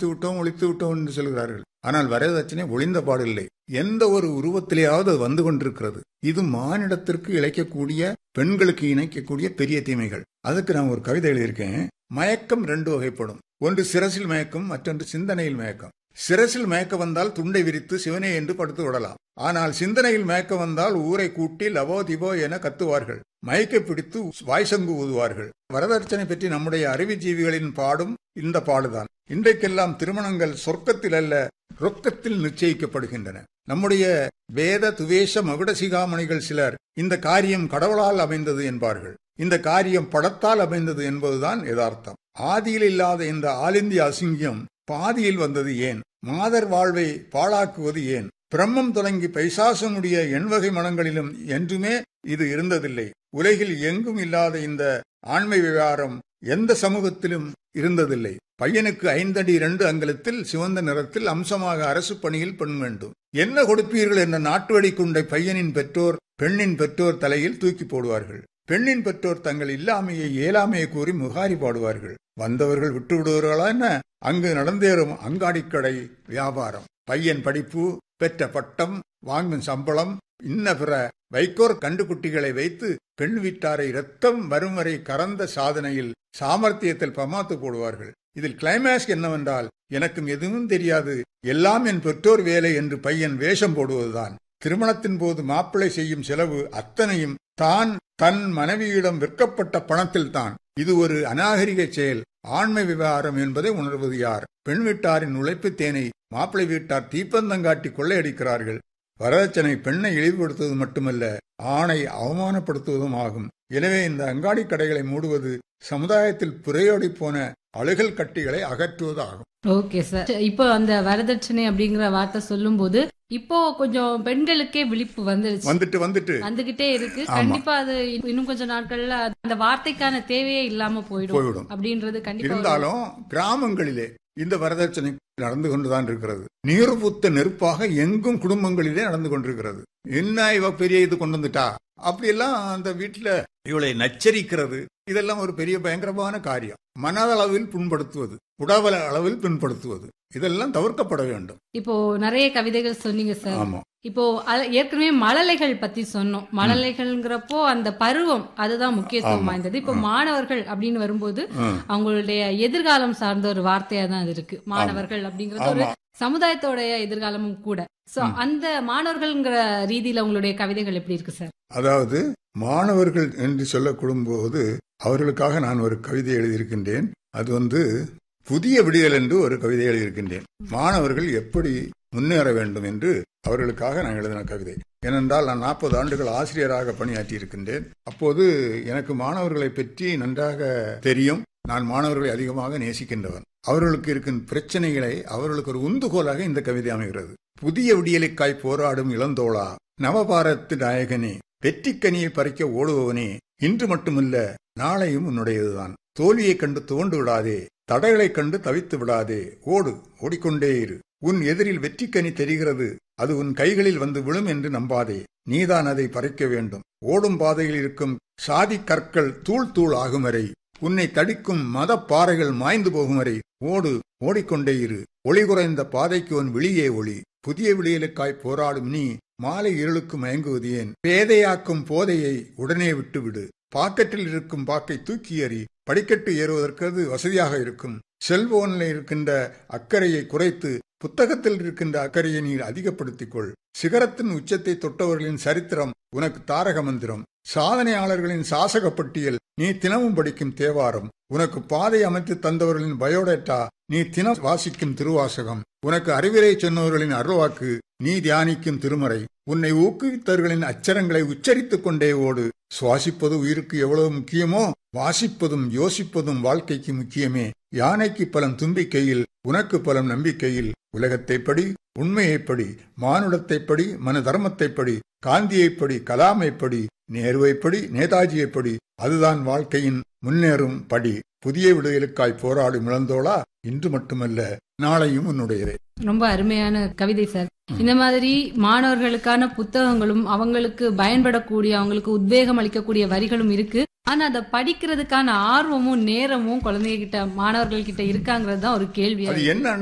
ஒழித்து விட்டோம் ஒழித்து விட்டோம் என்று சொல்கிறார்கள் ஆனால் வரதட்சணை ஒளிந்த பாடில்லை எந்த ஒரு உருவத்திலேயாவது அது வந்து கொண்டிருக்கிறது இது மானிடத்திற்கு இழைக்கக்கூடிய பெண்களுக்கு இணைக்கக்கூடிய பெரிய தீமைகள் அதுக்கு நான் ஒரு கவிதை எழுதியிருக்கேன் மயக்கம் ரெண்டு வகைப்படும் ஒன்று சிரசில் மயக்கம் மற்றொன்று சிந்தனையில் மயக்கம் சிரசில் மயக்க வந்தால் துண்டை விரித்து சிவனே என்று படுத்து விடலாம் ஆனால் சிந்தனையில் மயக்க வந்தால் ஊரை கூட்டி லவோ திபோ என கத்துவார்கள் மயக்க பிடித்து வாய்சங்கு ஊதுவார்கள் வரதட்சணை பற்றி நம்முடைய அறிவுஜீவிகளின் பாடும் இந்த பாடுதான் இன்றைக்கெல்லாம் திருமணங்கள் சொர்க்கத்தில் அல்ல ரொக்கத்தில் நிச்சயிக்கப்படுகின்றன நம்முடைய வேத துவேஷ மகுடசிகாமணிகள் சிலர் இந்த காரியம் கடவுளால் அமைந்தது என்பார்கள் இந்த காரியம் படத்தால் அமைந்தது என்பதுதான் யதார்த்தம் ஆதியில் இல்லாத இந்த ஆலிந்திய அசிங்கம் பாதியில் வந்தது ஏன் மாதர் வாழ்வை பாழாக்குவது ஏன் பிரம்மம் தொடங்கி பைசாசனுடைய எண்வகை மனங்களிலும் என்றுமே இது இருந்ததில்லை உலகில் எங்கும் இல்லாத இந்த ஆண்மை விவகாரம் எந்த சமூகத்திலும் இருந்ததில்லை பையனுக்கு ஐந்தடி இரண்டு அங்கலத்தில் சிவந்த நிறத்தில் அம்சமாக அரசு பணியில் பெண் வேண்டும் என்ன கொடுப்பீர்கள் என்ற நாட்டு வெடிக்குண்டை பையனின் பெற்றோர் பெண்ணின் பெற்றோர் தலையில் தூக்கி போடுவார்கள் பெண்ணின் பெற்றோர் தங்கள் இல்லாமையை இயலாமையை கூறி முகாரி பாடுவார்கள் வந்தவர்கள் விட்டு விடுவார்களா என்ன அங்கு நடந்தேறும் அங்காடிக்கடை வியாபாரம் பையன் படிப்பு பெற்ற பட்டம் வாங்கும் சம்பளம் இன்ன பிற வைக்கோர் கண்டுகுட்டிகளை வைத்து பெண் வீட்டாரை ரத்தம் வரும் வரை கறந்த சாதனையில் சாமர்த்தியத்தில் பமாத்து போடுவார்கள் இதில் கிளைமேக்ஸ் என்னவென்றால் எனக்கும் எதுவும் தெரியாது எல்லாம் என் பெற்றோர் வேலை என்று பையன் வேஷம் போடுவதுதான் திருமணத்தின் போது மாப்பிள்ளை செய்யும் செலவு அத்தனையும் தான் தன் மனைவியிடம் விற்கப்பட்ட பணத்தில் தான் இது ஒரு அநாகரிக செயல் ஆண்மை விவகாரம் என்பதை உணர்வது யார் பெண் வீட்டாரின் உழைப்பு தேனை மாப்பிள்ளை வீட்டார் தீப்பந்தங்காட்டி கொள்ளையடிக்கிறார்கள் வரதட்சணை பெண்ணை இழிவுபடுத்துவது மட்டுமல்ல ஆணை அவமானப்படுத்துவதும் ஆகும் எனவே இந்த அங்காடி கடைகளை மூடுவது சமுதாயத்தில் புரையோடி போன அழுகல் கட்டிகளை அகற்றுவது ஆகும் ஓகே சார் இப்போ அந்த வரதட்சணை அப்படிங்கிற வார்த்தை சொல்லும்போது இப்போ கொஞ்சம் பெண்களுக்கே விழிப்பு வந்துருச்சு வந்துட்டு வந்துட்டு வந்துகிட்டே இருக்கு ஆமா. கண்டிப்பா அது இன்னும் கொஞ்ச நாட்கள்ல அந்த வார்த்தைக்கான தேவையே இல்லாம போயிடும் போய்விடும் அப்படின்றது கண்டிப்பா இருந்தாலும் கிராமங்களிலே இந்த வரதட்சணை நடந்து கொண்டுதான் இருக்கிறது நீர்புத்த நெருப்பாக எங்கும் குடும்பங்களிலே நடந்து கொண்டிருக்கிறது என்ன இவ பெரிய இது கொண்டு வந்துட்டா அப்படியெல்லாம் அந்த வீட்டுல இவளை நச்சரிக்கிறது இதெல்லாம் ஒரு பெரிய பயங்கரமான காரியம் மனதளவில் புண்படுத்துவது உடவல அளவில் புண்படுத்துவது இதெல்லாம் தவிர்க்கப்பட வேண்டும் இப்போ நிறைய கவிதைகள் சொன்னீங்க சார் ஆமா இப்போ அ- ஏற்கனவே மழலைகள் பத்தி சொன்னோம் மழலைகள்ங்கிறப்போ அந்த பருவம் அதுதான் முக்கியத்துவம் ஆமா. வாய்ந்தது இப்போ மாணவர்கள் அப்படின்னு வரும்போது ம். அவங்களுடைய எதிர்காலம் சார்ந்த ஒரு வார்த்தையா தான் அது இருக்கு மாணவர்கள் அப்படிங்கிறது ஒரு ஆமா சமுதாயத்தோடைய எதிர்காலமும் கூட சோ அந்த மாணவர்கள்ங்கிற ரீதியில உங்களுடைய கவிதைகள் எப்படி இருக்கு சார் அதாவது மாணவர்கள் என்று சொல்லக்கூடும் போது அவர்களுக்காக நான் ஒரு கவிதை எழுதியிருக்கின்றேன் அது வந்து புதிய விடியல் என்று ஒரு கவிதை எழுதியிருக்கின்றேன் மாணவர்கள் எப்படி முன்னேற வேண்டும் என்று அவர்களுக்காக நான் எழுதின கவிதை ஏனென்றால் நான் நாற்பது ஆண்டுகள் ஆசிரியராக பணியாற்றி இருக்கின்றேன் அப்போது எனக்கு மாணவர்களை பற்றி நன்றாக தெரியும் நான் மாணவர்களை அதிகமாக நேசிக்கின்றவன் அவர்களுக்கு இருக்கும் பிரச்சனைகளை அவர்களுக்கு ஒரு உந்துகோலாக இந்த கவிதை அமைகிறது புதிய விடியலுக்காய் போராடும் இளந்தோளா நவபாரத்து நாயகனே வெற்றிக்கனியை பறிக்க ஓடுபவனே இன்று மட்டுமல்ல நாளையும் உன்னுடையதுதான் தோல்வியைக் கண்டு துவண்டு விடாதே தடைகளைக் கண்டு தவித்து விடாதே ஓடு ஓடிக்கொண்டே இரு உன் எதிரில் வெற்றிக்கனி தெரிகிறது அது உன் கைகளில் வந்து விழும் என்று நம்பாதே நீதான் அதை பறிக்க வேண்டும் ஓடும் பாதையில் இருக்கும் சாதி கற்கள் தூள் தூள் ஆகும் வரை உன்னை தடிக்கும் மத பாறைகள் மாய்ந்து போகும் வரை ஓடு ஓடிக்கொண்டே இரு ஒளி குறைந்த பாதைக்கு உன் விழியே ஒளி புதிய விடியலுக்காய் போராடும் நீ மாலை இருளுக்கு மயங்குவது ஏன் பேதையாக்கும் போதையை உடனே விட்டுவிடு பாக்கெட்டில் இருக்கும் பாக்கை தூக்கி எறி படிக்கட்டு ஏறுவதற்கு அது வசதியாக இருக்கும் செல்போனில் இருக்கின்ற அக்கறையை குறைத்து புத்தகத்தில் இருக்கின்ற அக்கறையை நீ அதிகப்படுத்திக் கொள் சிகரத்தின் உச்சத்தை தொட்டவர்களின் சரித்திரம் உனக்கு தாரக மந்திரம் சாதனையாளர்களின் சாசக பட்டியல் நீ தினமும் படிக்கும் தேவாரம் உனக்கு பாதை அமைத்து தந்தவர்களின் பயோடேட்டா நீ தினம் வாசிக்கும் திருவாசகம் உனக்கு அறிவுரை சொன்னவர்களின் அருள்வாக்கு நீ தியானிக்கும் திருமறை உன்னை ஊக்குவித்தவர்களின் அச்சரங்களை உச்சரித்துக் கொண்டே ஓடு சுவாசிப்பது உயிருக்கு எவ்வளவு முக்கியமோ வாசிப்பதும் யோசிப்பதும் வாழ்க்கைக்கு முக்கியமே யானைக்கு பலம் தும்பிக்கையில் உனக்கு பலம் நம்பிக்கையில் உலகத்தை படி உண்மையைப் படி மானுடத்தைப் படி மன தர்மத்தைப் படி காந்தியைப் படி கலாமைப் படி நேருவைப் படி நேதாஜியைப் படி அதுதான் வாழ்க்கையின் முன்னேறும் படி புதிய விடுதலுக்காய் போராடும் இளந்தோளா இன்று மட்டுமல்ல நாளையும் உன்னுடையதே ரொம்ப அருமையான கவிதை சார் இந்த மாதிரி மாணவர்களுக்கான புத்தகங்களும் அவங்களுக்கு பயன்படக்கூடிய அவங்களுக்கு உத்வேகம் அளிக்கக்கூடிய வரிகளும் இருக்கு ஆனா அதை படிக்கிறதுக்கான ஆர்வமும் நேரமும் குழந்தைகிட்ட மாணவர்கள் கிட்ட இருக்காங்கிறது தான் ஒரு கேள்வியா அது இருக்கு. என்ன